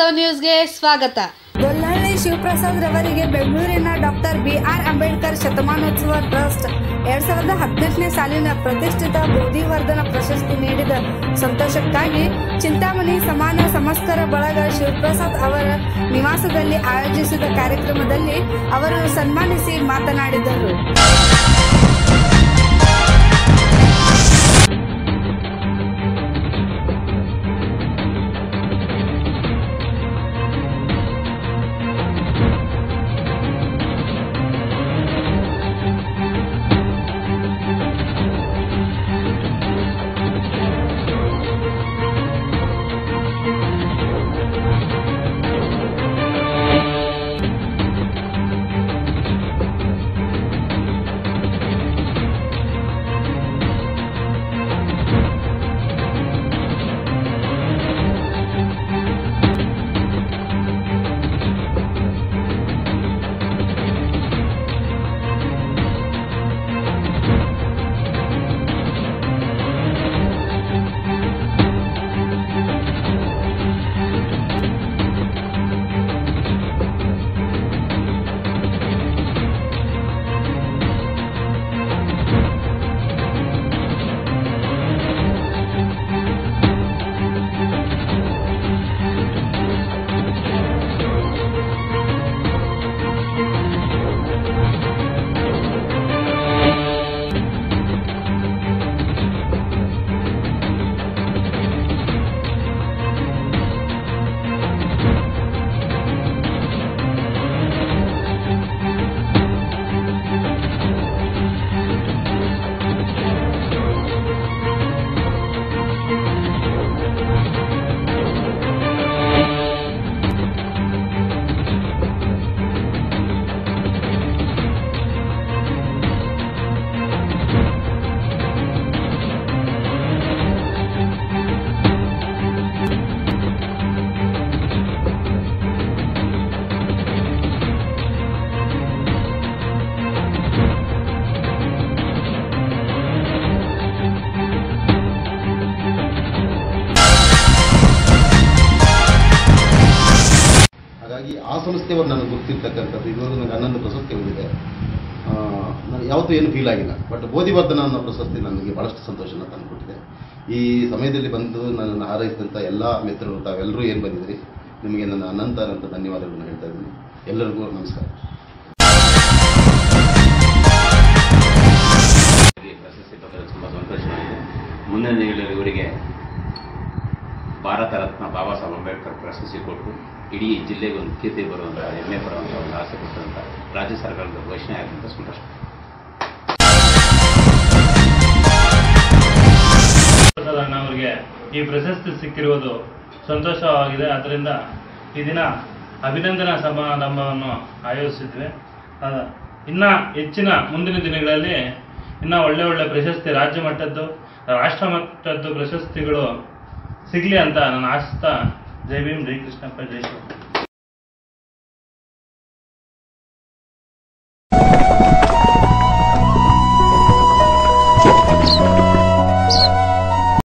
ವಾಸ್ತವ ನ್ಯೂಸ್ಗೆ ಸ್ವಾಗತ ಗೊಲ್ಲಹಳ್ಳಿ ಶಿವಪ್ರಸಾದ್ ರವರಿಗೆ ಬೆಂಗಳೂರಿನ ಡಾಕ್ಟರ್ ಬಿ ಆರ್ ಅಂಬೇಡ್ಕರ್ ಶತಮಾನೋತ್ಸವ ಟ್ರಸ್ಟ್ ಎರಡ್ ಸಾವಿರದ ಹದಿನೆಂಟನೇ ಸಾಲಿನ ಪ್ರತಿಷ್ಠಿತ ಬೋಧಿವರ್ಧನ ಪ್ರಶಸ್ತಿ ನೀಡಿದ ಸಂತೋಷಕ್ಕಾಗಿ ಚಿಂತಾಮಣಿ ಸಮಾನ ಸಮಸ್ಕರ ಬಳಗ ಶಿವಪ್ರಸಾದ್ ಅವರ ನಿವಾಸದಲ್ಲಿ ಆಯೋಜಿಸಿದ ಕಾರ್ಯಕ್ರಮದಲ್ಲಿ ಅವರನ್ನು ಸನ್ಮಾನಿಸಿ ಮಾತನಾಡಿದರು ಹಾಗಾಗಿ ಆ ಸಂಸ್ಥೆಯವರು ನನಗೆ ಗೊತ್ತಿರ್ತಕ್ಕಂಥದ್ದು ಇದುವರೆಗೂ ನನಗೆ ಹನ್ನೊಂದು ಪ್ರಶಸ್ತಿ ಬಂದಿದೆ ನನಗೆ ಯಾವತ್ತೂ ಏನು ಫೀಲ್ ಆಗಿಲ್ಲ ಬಟ್ ಬೋಧಿವರ್ಧನ ಅನ್ನೋ ಪ್ರಶಸ್ತಿ ನನಗೆ ಭಾಳಷ್ಟು ಸಂತೋಷನ ತಂದುಕೊಟ್ಟಿದೆ ಈ ಸಮಯದಲ್ಲಿ ಬಂದು ನನ್ನನ್ನು ಹಾರೈಸಿದಂಥ ಎಲ್ಲ ಮಿತ್ರರು ತಾವೆಲ್ಲರೂ ಏನು ಬಂದಿದ್ರಿ ನಿಮಗೆ ನನ್ನ ಅನಂತ ಅನಂತ ಧನ್ಯವಾದಗಳನ್ನು ಹೇಳ್ತಾ ಇದ್ದೀನಿ ಎಲ್ಲರಿಗೂ ನಮಸ್ಕಾರ ಈ ಪ್ರಶಸ್ತಿ ಪಡೆದು ತುಂಬ ಸಂತೋಷವಾಗಿದೆ ಮುಂದಿನ ದಿನಗಳಲ್ಲಿ ಇವರಿಗೆ ಭಾರತ ರತ್ನ ಬಾಬಾ ಸಾಹೇಬ್ ಅಂಬೇಡ್ಕರ್ ಪ್ರಶಸ್ತಿ ಕೊಟ್ಟು ಇಡೀ ಜಿಲ್ಲೆಗೆ ಒಂದು ಕೀರ್ತಿ ಬರುವಂಥ ಹೆಮ್ಮೆ ಪಡುವಂಥ ಒಂದು ಆಸೆ ಕೊಟ್ಟಂಥ ರಾಜ್ಯ ಸರ್ಕಾರದ ಘೋಷಣೆ ಆಗಿದ್ದ ಸಂತೋಷ ಪ್ರಸಾದ್ ಅಣ್ಣ ಅವರಿಗೆ ಈ ಪ್ರಶಸ್ತಿ ಸಿಕ್ಕಿರುವುದು ಸಂತೋಷವಾಗಿದೆ ಅದರಿಂದ ಈ ದಿನ ಅಭಿನಂದನಾ ಸಮಾರಂಭವನ್ನು ಆಯೋಜಿಸಿದ್ವಿ ಅದ ಇನ್ನ ಹೆಚ್ಚಿನ ಮುಂದಿನ ದಿನಗಳಲ್ಲಿ ಇನ್ನ ಒಳ್ಳೆ ಒಳ್ಳೆ ಪ್ರಶಸ್ತಿ ರಾಜ್ಯ ಮಟ್ಟದ್ದು ರಾಷ್ಟ್ರ ಮಟ್ಟದ್ದು ಪ್ರಶಸ್ತಿಗಳು ಸಿಗ್ಲಿ ಅಂತ ನಾನು ಆಶಿಸ್ತಾ ಜೈ ಭೀಮ್ ಜೈ ಕೃಷ್ಣಪ್ಪ ಜೈ ಶಿವ